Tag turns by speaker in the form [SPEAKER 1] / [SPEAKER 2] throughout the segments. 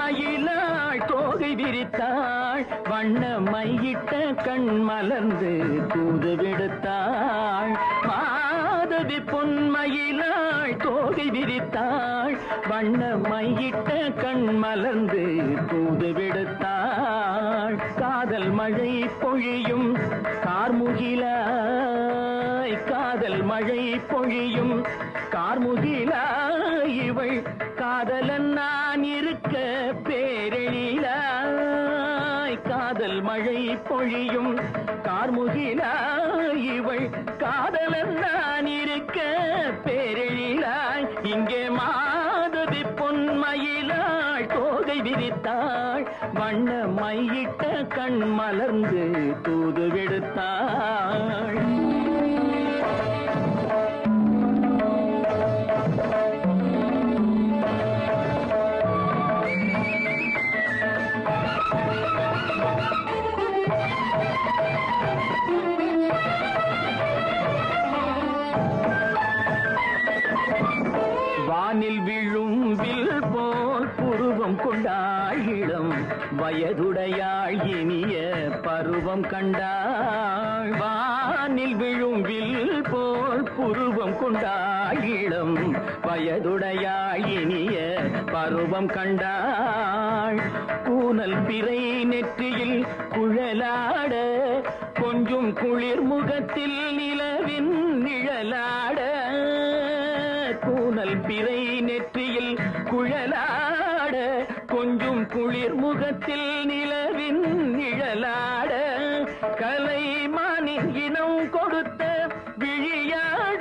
[SPEAKER 1] பொன்மயிலாள் தோகை விரித்தாள் வண்ண மையிட்ட கண் மலர்ந்து தூது விடுத்தாள் மாதவி பொன்மயிலாள் தோகை விரித்தாள் வண்ண மையிட்ட கண் மலர்ந்து தூது விடுத்தாள் காதல் மழை பொழியும் கார்முகிலாய் காதல் மழை பொழியும் கார்முகிலாய் இவள் காதலன் நான் இருக்க பேரெழிலாய் காதல் மழை பொழியும் கார்முகிலாய் இவள் காதலன் நான் இருக்க பேரெழிலாய் இங்கே மாதவி பொன்மயிலாள் தோகை விரித்தாள் வண்ண மையிட்ட கண் மலர்ந்து தூது விடுத்தாள் வானில் விழும் வில் போல் புருவம் கொண்டாள் இளம் வயதுடையாள் இனிய பருவம் கண்டாள் வானில் விழும் வில் போல் புருவம் கொண்டாள் இளம் வயதுடையாள் இனிய பருவம் கண்டாள் கூனல் பிறை நெற்றியில் குழலாட கொஞ்சம் குளிர் முகத்தில் நிலவின் நிழலாட கூனல் பிறை நெற்றியில் குழலாட கொஞ்சம் குளிர் முகத்தில் நிலவின் நிழலாட கலைமானின் இனம் கொடுத்த விழியாட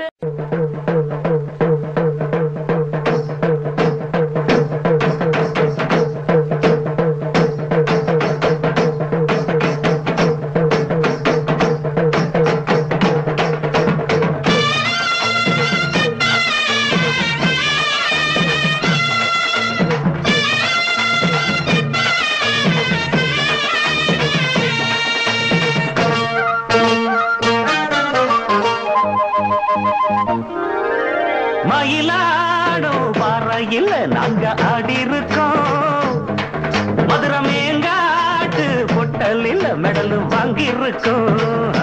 [SPEAKER 1] மயிலாடும் பாறையில் நாங்க ஆடி இருக்கோம் மதுரை மேங்காட்டு பொட்டலில் மெடல் வாங்கி இருக்கோம்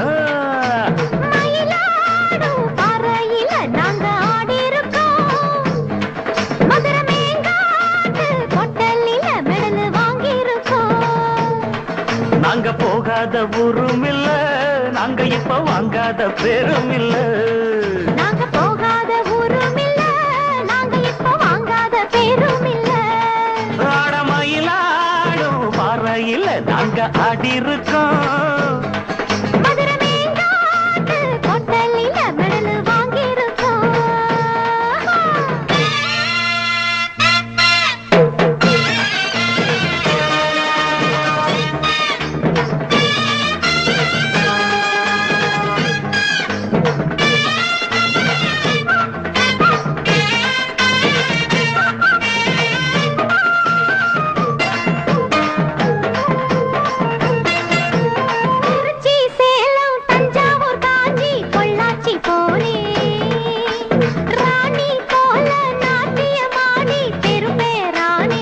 [SPEAKER 2] மயிலாடும் பாறையில நாங்க ஆடியிருக்கோம். மதுரை மேங்காட்டு பொட்டலில மெடலு வாங்கியிருக்கோம்.
[SPEAKER 1] நாங்க போகாத ஊரும் இல்ல நாங்க இப்ப வாங்காத பேரும் இல்ல
[SPEAKER 2] நாங்க போகாத ஊரும் இல்ல, நாங்க இப்ப வாங்காத பேரும் இல்ல.
[SPEAKER 1] ஆட மயிலாடும் பாறையில் நாங்க ஆடி இருக்கோம்
[SPEAKER 2] மதுரை மேங்காட்டு பொட்டலில மெடலு வாங்கியிருக்கோம். திருச்சி சேலம் தஞ்சாவூர் காஞ்சி பொள்ளாச்சி போனே ராணி போல நாட்டியமாடி பெரும்பேரானே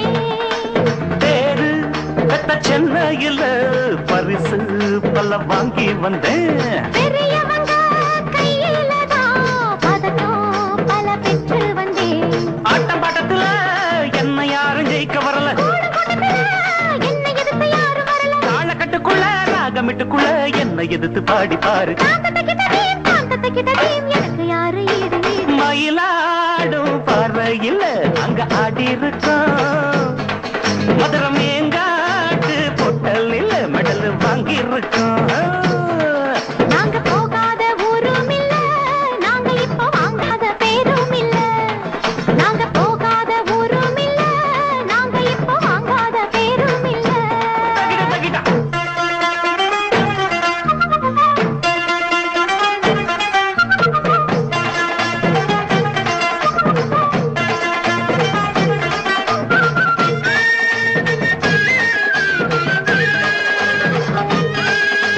[SPEAKER 1] பேரு பெத்த சென்னையில் பரிசு பல வாங்கி வந்தேன்
[SPEAKER 2] பெரியவங்க கையில தான் பதக்கம் பல பெற்று வந்தேன்
[SPEAKER 1] ஆட்டம் பாட்டத்துல என்ன யாரும் ஜெயிக்க வரல
[SPEAKER 2] கூடு கூட்டத்துல என்னை எதிர்த்து யாரும் வரல
[SPEAKER 1] காலக்கட்டுக்குள்ள ராகமிட்டுக்குள்ள என்ன எதிர்த்து பாடி பாரு
[SPEAKER 2] காந்தத்தை கிட்டதீம் காந்தத்தை கிட்டதீம் எனக்கு யாரு ஈடு ஈடு
[SPEAKER 1] மயிலாடும் பார்வையில் அங்க ஆடி இருக்கோம் மதுரை மேங்காட்டு பொட்டலில் மெடல் வாங்கி இருக்கோம்
[SPEAKER 2] நாங்க போகாத ஊரும் இல்ல நாங்க இப்ப வாங்காத பேரும் இல்ல நாங்க போகாத ஊரும் இல்ல நாங்க இப்ப வாங்காத பேரும் இல்ல
[SPEAKER 1] தகிட, தகிட.
[SPEAKER 2] மதுரை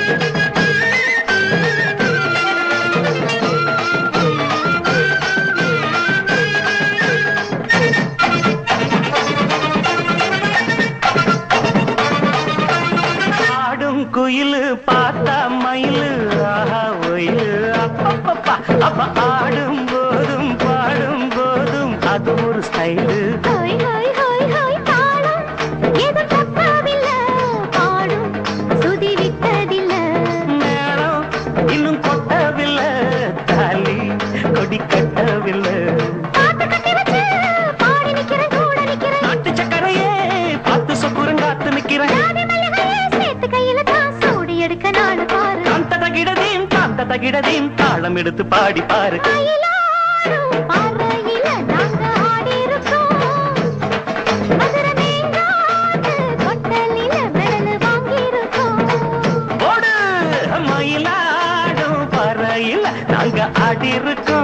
[SPEAKER 1] குயிலு பார்த்தா மயிலு ஆஹா ஒயிலு அப்பப்பப்பா அப்ப ஆடும் போதும் பாடும் போதும் அது ஒரு ஸ்டைலு
[SPEAKER 2] ஹோய் ஹோய் ஹோய் ஹோய் தாளம் எது தப்பவில்லை பாடும் சுதி விட்டதில்லை
[SPEAKER 1] மேளம் இன்னும் கொட்டவில்லை தாலி கொடி கட்டவில்லை
[SPEAKER 2] பாட்டு கட்டி வச்சு பாடி நிக்கிறேன் கூட நிக்கிறேன்
[SPEAKER 1] நாட்டு சக்கரையே பார்த்து சொக்குறங்காத்து நிக்கிறேன்
[SPEAKER 2] ஜாதி மல்லிகையே சேர்த்து கையில தான் சூடி எடுக்க நாடு பாரு
[SPEAKER 1] காந்த தகிடதீம் காந்த தகிடதீம் தாளம் எடுத்து பாடி பாரு
[SPEAKER 2] கையிலாடும் பார்வையில நாங்க ஆடி இருக்கோம் மதுரை மேங்காட்டு கொட்டலில மெடல் வாங்கியிருக்கோம்
[SPEAKER 1] ஓடு மயிலாடும் பறையில் நாங்க ஆடி இருக்கோம்